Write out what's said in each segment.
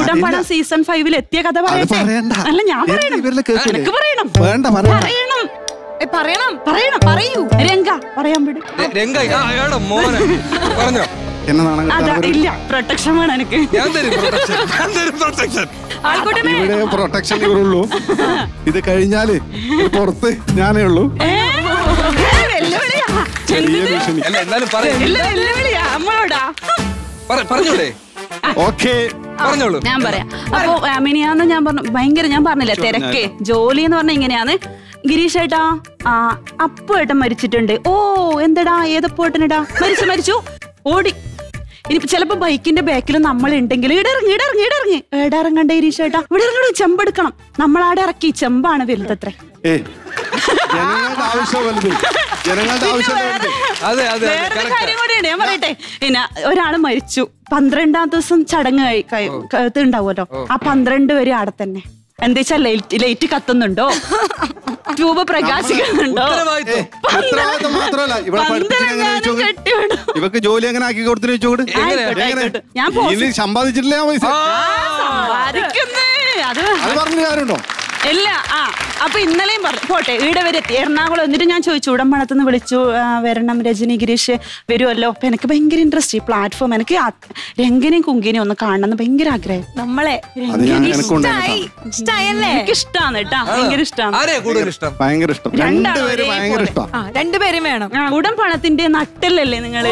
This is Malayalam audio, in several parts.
ഉടമ്പടം സീസൺ ഫൈവിൽ എത്തിയ കഥ അത് പറയട്ടെ പറയണ്ട അല്ല ഞാൻ എന്ത് പറയണം ഇവരെല്ലാം കേൾക്കൂലേ? നിനക്ക് പറയണം വേണ്ട പറയണ്ട പറയണം ഏ, പറയണം പറയണം പറയൂ രംഗ പറയാൻ വിടും ര- രംഗ ആ, അയാളുടെ മോനെ പറഞ്ഞോ എന്നെ നാണം അതാ കെട്ടാൻ ഒരു- ഇല്ല പ്രൊട്ടക്ഷൻ വേണം എനിക്ക് ഞാൻ തരും പ്രൊട്ടക്ഷൻ ഞാൻ തരും പ്രൊട്ടക്ഷൻ ആൾക്കൂട്ടമേ ഇവിടെ പ്രൊട്ടക്ഷൻ ഇവരുള്ളൂ ഇത് കഴിഞ്ഞാല് ഇത് പുറത്ത് ഞാനേ ഉള്ളൂ ഏ? ഏ, വെല്ലുവിളിയാ ചെറിയ ഭീഷണി അല്ല എന്നാലും പറ ഇല്ല വെല്ലുവിളിയാ നമ്മളോടാ പറ- പറഞ്ഞൂടെ ഓക്കെ പറഞ്ഞോളൂ ഞാൻ പറയാം അപ്പൊ മിനിയാന്ന് ഞാൻ പറഞ്ഞു ഭയങ്കര ഞാൻ പറഞ്ഞില്ല തിരക്ക് ജോലി എന്ന് പറഞ്ഞ ഇങ്ങനെയാന്ന് ഗിരീഷ് ഏട്ടാ ആ അപ്പു ഏട്ടൻ മരിച്ചിട്ടുണ്ട് ഓ എന്തടാ ഏതപ്പു ഏട്ടനടാ മരിച്ചു മരിച്ചു ഓടി ഇനി ചിലപ്പോ ബൈക്കിന്റെ ബാക്കിൽ നമ്മൾ ഉണ്ടെങ്കിൽ ഇടയിറങ്ങി ഇടയിറങ്ങി ഇടയിറങ്ങി ഇടയിറങ്ങണ്ടേ ഗിരീഷ് ഏട്ടാ ഇവിടെ ഇറങ്ങണം ചെമ്പെടുക്കണം നമ്മളാടെ ഇറക്കി ചെമ്പാണ് വലുതത്രേ ഏ ജനങ്ങളുടെ ആവശ്യം വലുത് ജനങ്ങളുടെ ആവശ്യം വലുത് അതെ അതെ അതെ വേറൊരു correct ആ. കാര്യം കൂടിയാണ് ഞാൻ പറയട്ടെ പിന്നെ ഒരാള് മരിച്ചു പന്ത്രണ്ടാം ദിവസം ചടങ്ങ് കഴി- കഴി- ഇത് ഉണ്ടാവുമല്ലോ ആ പന്ത്രണ്ട് വരെ അവിടെ തന്നെ എന്താ വെച്ചാൽ ലൈറ്റ് ലൈറ്റ് കത്തുന്നുണ്ടോ ട്യൂബ് പ്രകാശിക്കുന്നുണ്ടോ ഉത്തരവാദിത്വം ഉത്തരവാദിത്തം മാത്രമല്ല ഇവിടെ പഠിപ്പിച്ചിട്ട് എങ്ങനെ പന്തലെങ്ങാനും വെച്ചോക്ക് കെട്ടിവിടും. ഇവക്ക് ജോലി എങ്ങനെ ആക്കി കൊടുത്തിട്ട് വെച്ചോട് ആയിക്കോട്ടെ, ആയിക്കോട്ടെ. ഞാൻ പോസ്- ഇനി സമ്പാദിച്ചിട്ടില്ല ആ പൈസ സമ്പാദിക്കുന്നേ. അത് അത് പറഞ്ഞ കാര്യമുണ്ടോ ഇല്ല ആ അപ്പൊ ഇന്നലെയും പറഞ്ഞു പോട്ടെ ഈടെ വരെ എത്തി എറണാകുളം എന്നിട്ട് ഞാൻ ചോദിച്ചു ഉടമ്പണത്ത് നിന്ന് വിളിച്ചു ആ, വരണം രജനി ഗിരീഷ് വരുമല്ലോ അപ്പൊ എനിക്ക് ഭയങ്കര ഇൻട്രസ്റ്റ് ഈ പ്ലാറ്റ്ഫോം എനിക്ക് ആ രംഗനെയും കുങ്കിനെയും ഒന്ന് കാണണം എന്ന് ഭയങ്കര ആഗ്രഹം നമ്മളെ അത് ഞാൻ ഇഷ്ടായി എനക്കുണ്ടായിരുന്നു ഇഷ്ടായല്ലേ എനിക്ക് ഇഷ്ടമാണ് കേട്ടാ ഭയങ്കര ഇഷ്ടമാണ് ആരെയാ കൂടുതൽ ഇഷ്ടം ഭയങ്കര ഇഷ്ടം രണ്ടാളും രണ്ടുപേരും ഭയങ്കര ഒരേപോലെ. ഇഷ്ടം ആ രണ്ടുപേരും വേണം ആ ഉടൻ പണത്തിന്റെ നട്ടല്ലല്ലേ നിങ്ങള്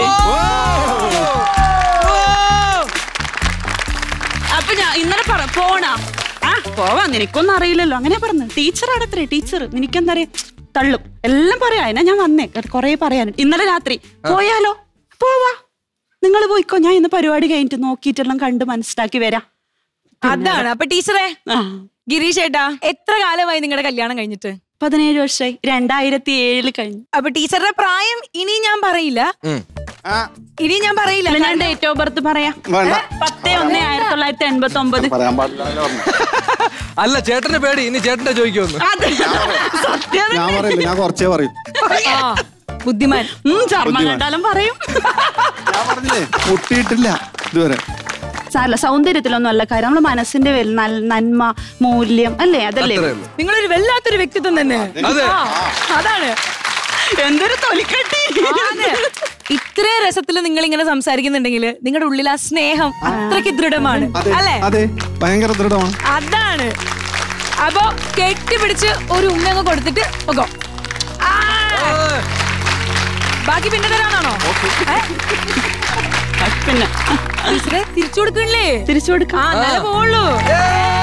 അപ്പൊ ഞാൻ ഇന്നലെ പറ പോണാ ആ പോവാ നിനക്കൊന്നും അറിയില്ലല്ലോ അങ്ങനെ പറഞ്ഞു ടീച്ചർ അടത്രേ ടീച്ചർ നിനക്കെന്താ അറിയാ തള്ളും എല്ലാം പറയാ അതിനാ ഞാൻ വന്നേ കൊറേ പറയാൻ ഇന്നലെ രാത്രി പോയാലോ പോവാ നിങ്ങൾ പോയിക്കോ ഞാൻ ഇന്ന് പരിപാടി കഴിഞ്ഞിട്ട് നോക്കിയിട്ടെല്ലാം കണ്ട് മനസ്സിലാക്കി വരാം അതാണ് അപ്പൊ ടീച്ചറെ ആ ഗിരീഷ് ഏട്ടാ എത്ര കാലമായി നിങ്ങളുടെ കല്യാണം കഴിഞ്ഞിട്ട് പതിനേഴ് വർഷമായി രണ്ടായിരത്തി ഏഴില് കഴിഞ്ഞു അപ്പൊ ടീച്ചറുടെ പ്രായം ഇനി ഞാൻ പറയില്ല ഉം. ആ, ഇനി ഞാൻ പറയില്ല അല്ല, ഞാൻ ഡേറ്റ് ഓഫ് ബർത്ത് പറയാം വേണ്ട പത്ത് ഒന്ന് ആയിരത്തി തൊള്ളായിരത്തി എൺപത്തി ഒമ്പത് പറയാൻ പാടില്ല അല്ല ചേട്ടന്റെ പേടി ഇനി ചേട്ടന്റെ ചോദിക്കുമെന്ന് അതെ സത്യം ഞാൻ പറയില്ല ഞാൻ കുറച്ചേ പറയും ആ, ബുദ്ധിമാൻ ഉം, ചർമ്മം കണ്ടാലും പറയും ഞാൻ പറഞ്ഞില്ലേ പൊട്ടിയിട്ടില്ല ഇതുവരെ സാരല്ല സൗന്ദര്യത്തിലൊന്നും അല്ല കാര്യം നമ്മുടെ മനസ്സിന്റെ വൽ- നൽ- നന്മ മൂല്യം അല്ലേ അതല്ലേ അത്രേ ഉള്ളൂ നിങ്ങളൊരു വല്ലാത്തൊരു വ്യക്തിത്വം തന്നെ അതെ. ആ, അതാണ് എന്തൊരു തൊലിക്കട്ടി ആണ്. ഇത്രയും രസത്തിൽ നിങ്ങൾ ഇങ്ങനെ സംസാരിക്കുന്നുണ്ടെങ്കിൽ നിങ്ങളുടെ ഉള്ളിൽ ആ സ്നേഹം അത്രയ്ക്ക് ദൃഢമാണ് അതെ അല്ലേ അതെ ഭയങ്കര ദൃഢമാണ് അതാണ് അപ്പൊ കെട്ടിപ്പിടിച്ച് ഒരു ഉമ്മങ്ങ് കൊടുത്തിട്ട് പോകോ ആ, ബാക്കി പിന്നെ തരാനാണോ പിന്നെ ടീച്ചറെ തിരിച്ചു കൊടുക്കണില്ലേ തിരിച്ചു കൊടുക്കാം ആ നല്ല പോവുള്ളൂ